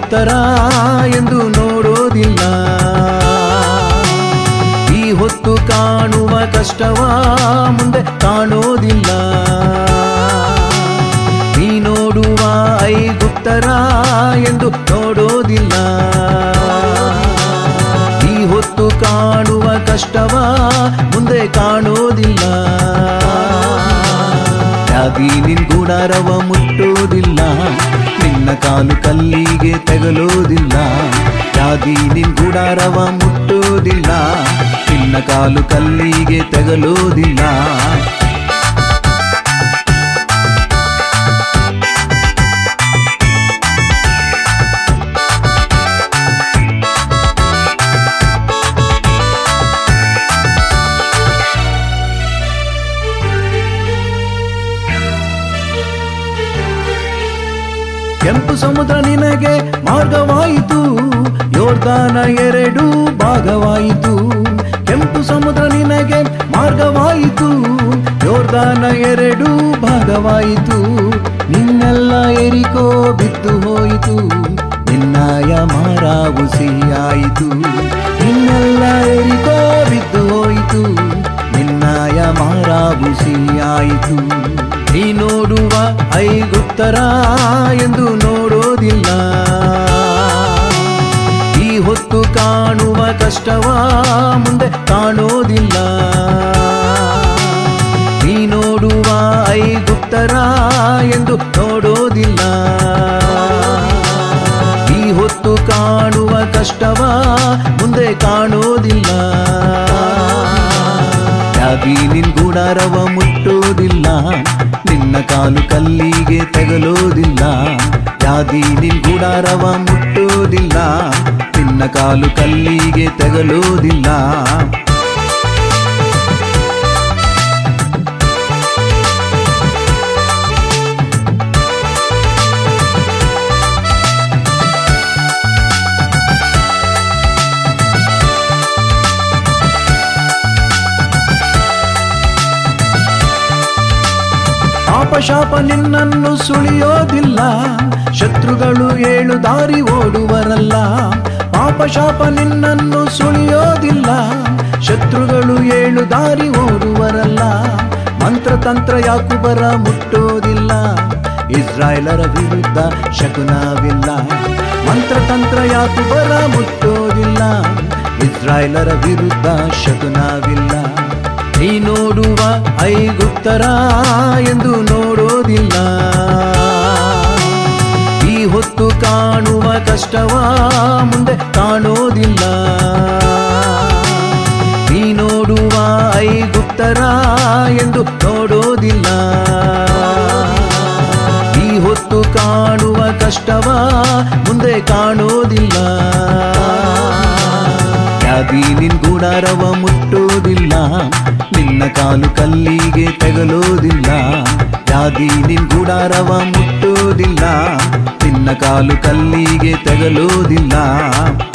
ಗುಪ್ತರ ಎಂದು ನೋಡೋದಿಲ್ಲ ಈ ಹೊತ್ತು ಕಾಣುವ ಕಷ್ಟವ ಮುಂದೆ ಕಾಣೋದಿಲ್ಲ ನೀ ನೋಡುವ ಐ ಗುಪ್ತರ ಎಂದು ನೋಡೋದಿಲ್ಲ ಈ ಹೊತ್ತು ಕಾಣುವ ಕಷ್ಟವ ಮುಂದೆ ಕಾಣೋದಿಲ್ಲ ವ್ಯಾಧಿ ನಿನ್ ಗುಣಾರವ ಮುಟ್ಟೋದಿಲ್ಲ ನಿನ್ನ ಕಾಲು ಕಲ್ಲಿಗೆ ತಗಲೋದಿಲ್ಲ ವ್ಯಾಧಿ ನಿನ್ ಗುಡಾರವ ಮುಟ್ಟೋದಿಲ್ಲ ನಿನ್ನ ಕಾಲು ಕಲ್ಲಿಗೆ ತಗಲೋದಿಲ್ಲ ಕೆಂಪು ಸಮುದ್ರ ನಿನಗೆ ಮಾರ್ಗವಾಯಿತು ಯೋರ್ದಾನ ಎರಡು ಭಾಗವಾಯಿತು ಕೆಂಪು ಸಮುದ್ರ ನಿನಗೆ ಮಾರ್ಗವಾಯಿತು ಯೋರ್ದಾನ ಎರಡು ಭಾಗವಾಯಿತು ನಿನ್ನೆಲ್ಲ ಎರಿಕೋ ಬಿದ್ದು ಹೋಯಿತು ನಿನ್ನಾಯ ಮಾರಾವು ಸಿಹಿಯಾಯಿತು ನಿನ್ನೆಲ್ಲ ಎರಿಕೋ ಬಿದ್ದು ಹೋಯಿತು ನಿನ್ನಾಯ ಮಾರಾವು ಸಿಹಿಯಾಯಿತು ನೀ ನೋಡುವ ಐಗುಪ್ತರ ಎಂದು ನೋಡೋದಿಲ್ಲ ಈ ಹೊತ್ತು ಕಾಣುವ ಕಷ್ಟವ ಮುಂದೆ ಕಾಣೋದಿಲ್ಲ ನೀ ನೋಡುವ ಐಗುಪ್ತರ ಎಂದು ನೋಡೋದಿಲ್ಲ ಈ ಹೊತ್ತು ಕಾಣುವ ಕಷ್ಟವ ಮುಂದೆ ಕಾಣೋದಿಲ್ಲ ವ್ಯಾಧಿ ನಿನ್ ಗುಡಾರವ ಮುಟ್ಟೋದಿಲ್ಲ ನಿನ್ನ ಕಾಲು ಕಲ್ಲಿಗೆ ತಗಲೋದಿಲ್ಲ ವ್ಯಾಧಿ ನಿನ್ ಗುಡಾರವ ಮುಟ್ಟೋದಿಲ್ಲ ನಿನ್ನ ಕಾಲು ಕಲ್ಲಿಗೆ ತಗಲೋದಿಲ್ಲ ಪಾಪಶಾಪ ನಿನ್ನನ್ನು ಸುಳಿಯೋದಿಲ್ಲ ಶತ್ರುಗಳು ಏಳು ದಾರಿ ಓಡುವರಲ್ಲ ಪಾಪಶಾಪ ನಿನ್ನನ್ನು ಸುಳಿಯೋದಿಲ್ಲ ಶತ್ರುಗಳು ಏಳು ದಾರಿ ಓಡುವರಲ್ಲ ಮಂತ್ರತಂತ್ರ ಯಾಕುಬರ ಮುಟ್ಟೋದಿಲ್ಲ ಇಸ್ರಾಯೇಲರ ವಿರುದ್ಧ ಶಕುನವಿಲ್ಲ ಮಂತ್ರತಂತ್ರ ಯಾಕುಬರ ಮುಟ್ಟೋದಿಲ್ಲ ಇಸ್ರಾಯೇಲರ ವಿರುದ್ಧ ಶಕುನವಿಲ್ಲ ನೀ ನೋಡುವ ಐಗುಪ್ತರ ಎಂದು ನೋಡೋದಿಲ್ಲ ಈ ಹೊತ್ತು ಕಾಣುವ ಕಷ್ಟವ ಮುಂದೆ ಕಾಣೋದಿಲ್ಲ ನೀ ನೋಡುವ ಐಗುಪ್ತರ ಎಂದು ನೋಡೋದಿಲ್ಲ ಈ ಹೊತ್ತು ಕಾಣುವ ಕಷ್ಟವ ಮುಂದೆ ಕಾಣೋದಿಲ್ಲ ವ್ಯಾಧಿ ನಿನ್ ಗುಡಾರವ ಮುಟ್ಟೋದಿಲ್ಲ ನಿನ್ನ ಕಾಲು ಕಲ್ಲಿಗೆ ತಗಲೋದಿಲ್ಲ ವ್ಯಾಧಿ ನಿನ್ ಗುಡಾರವ ಮುಟ್ಟೋದಿಲ್ಲ ನಿನ್ನ ಕಾಲು ಕಲ್ಲಿಗೆ ತಗಲೋದಿಲ್ಲ